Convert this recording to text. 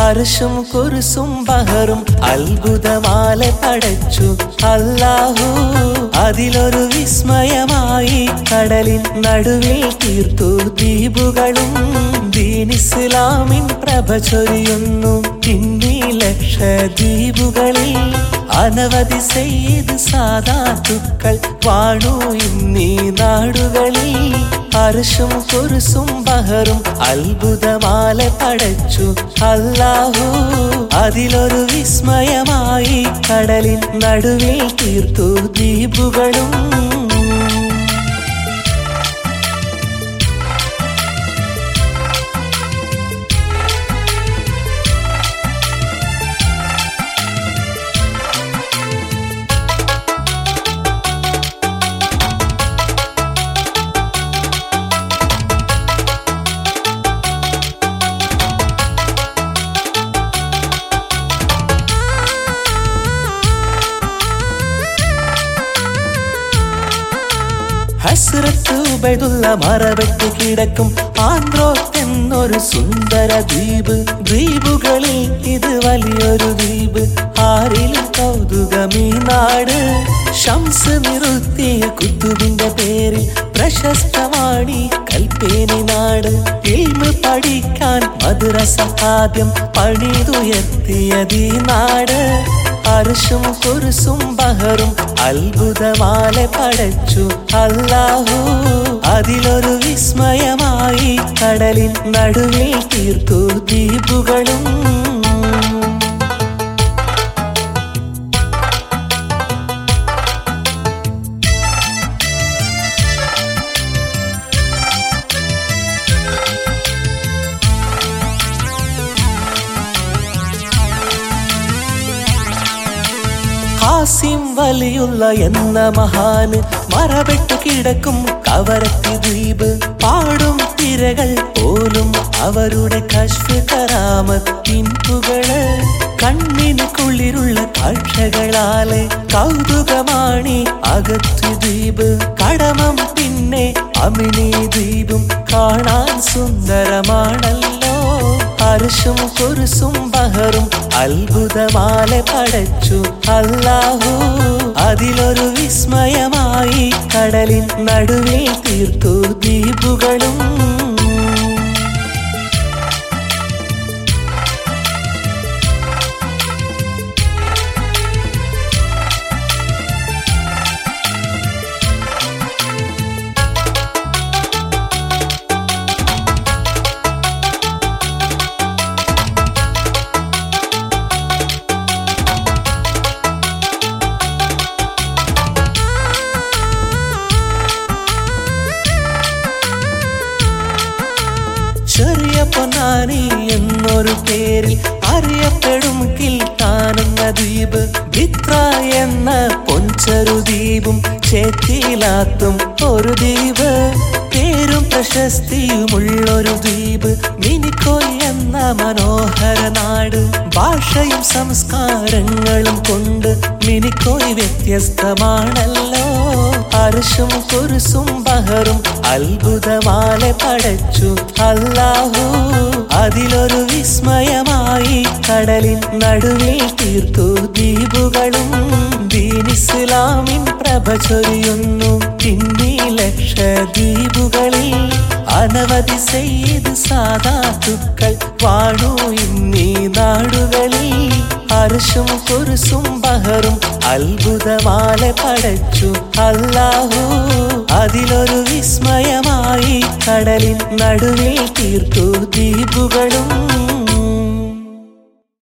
അർഷും കുരിശും ബഹറും അത്ഭുതമാല പടച്ചു അല്ലാഹു അതിലൊരു വിസ്മയമായി കടലിൻ നടുവിൽ തീർത്തു ദ്വീപുകളും ദീനിസ്ലാമിൻ പ്രഭ ചൊരിയുന്നു ഇന്നി ലക്ഷദ്വീപുകളിൽ അനവധി സെയ്ത് സാധാത്തുക്കൾ വാണു ഇന്നീ നാടുകളിൽ അർഷും കുരിശും ബഹറും അത്ഭുതമാല പടച്ചു അല്ലാഹു അതിലൊരു വിസ്മയമായി കടലിൻ നടുവിൽ തീർത്തു ദ്വീപുകളും ഹസ്രത്ത് ഉബൈദുള്ള മറവെട്ട് കിടക്കും ആന്ത്രോത്ത് എന്നൊരു സുന്ദര ദ്വീപ് ദ്വീപുകളിൽ ഇത് വലിയൊരു ദ്വീപ് ആരിലും കൗതുകമീ നാട് ഷംസ് നിറുത്തിയ കുത്തുബിന്റെ പേരിൽ പ്രശസ്തമാണി കൽപ്പേനി നാട് ഇൽമ് പഠിക്കാൻ മദ്രസ ആദ്യം പണിതുയർത്തിയതീ നാട് അർഷും കുരിശും ബഹറും അത്ഭുതമാല പടച്ചു അല്ലാഹു അതിലൊരു വിസ്മയമായി കടലിൻ നടുവിൽ തീർത്തു ദ്വീപുകളും ഹാസിം വലിയുള്ള എന്ന മഹാന് മറവിട്ട് കിടക്കും കവരത്തി ദ്വീപ് പാടും തിരകൾ പോലും അവരുടെ കശ്ഫ് കരാമത്തിൻപുകള് കണ്ണിന് കുളിരുള്ള കാഴ്ചകളാലെ കൗതുകമാണി അകത്തു ദ്വീപ് കടമം പിന്നെ അമിനി ദ്വീപും കാണാൻ സുന്ദരമാണല്ലോ അർഷും കുരിശും ബഹറും അത്ഭുതമാല പടച്ചു അല്ലാഹു അതിലൊരു വിസ്മയമായി കടലിൻ നടുവിൽ തീർത്തു ദ്വീപുകളും ചെറിയ പൊന്നാനി എന്നൊരു പേരിൽ അറിയപ്പെടും കിൽത്താനെന്ന ദ്വീപ് ഭിത്ര എന്ന പൊൻചെറു ദ്വീപും ചേത്തിയിലാത്തും ഒരു ദ്വീപ് പേരും പ്രശസ്തിയുമുള്ളൊരു ദ്വീപ് മിനിക്കോയ് എന്ന മനോഹര നാട് ഭാഷയും സംസ്കാരങ്ങളും കൊണ്ട് മിനിക്കോയ് വ്യത്യസ്തമാണല്ലോ അർഷും കുരിശും ബഹറും അത്ഭുതമാല പടച്ചു അല്ലാഹു അതിലൊരു വിസ്മയമായി കടലിൻ നടുവിൽ തീർത്തു ദ്വീപുകളും ദീനിസ്ലാമിൻ പ്രഭ ചൊരിയുന്നു ഇന്നി ലക്ഷദ്വീപുകളിൽ അനവധി സെയ്ത് സാധാത്തുക്കൾ വാണു ഇന്നീ നാടുകളിൽ അർഷും കുരിശും ബഹറും അത്ഭുതമാല പടച്ചു അല്ലാഹു അതിലൊരു വിസ്മയമായി കടലിൻ നടുവിൽ തീർത്തു ദ്വീപുകളും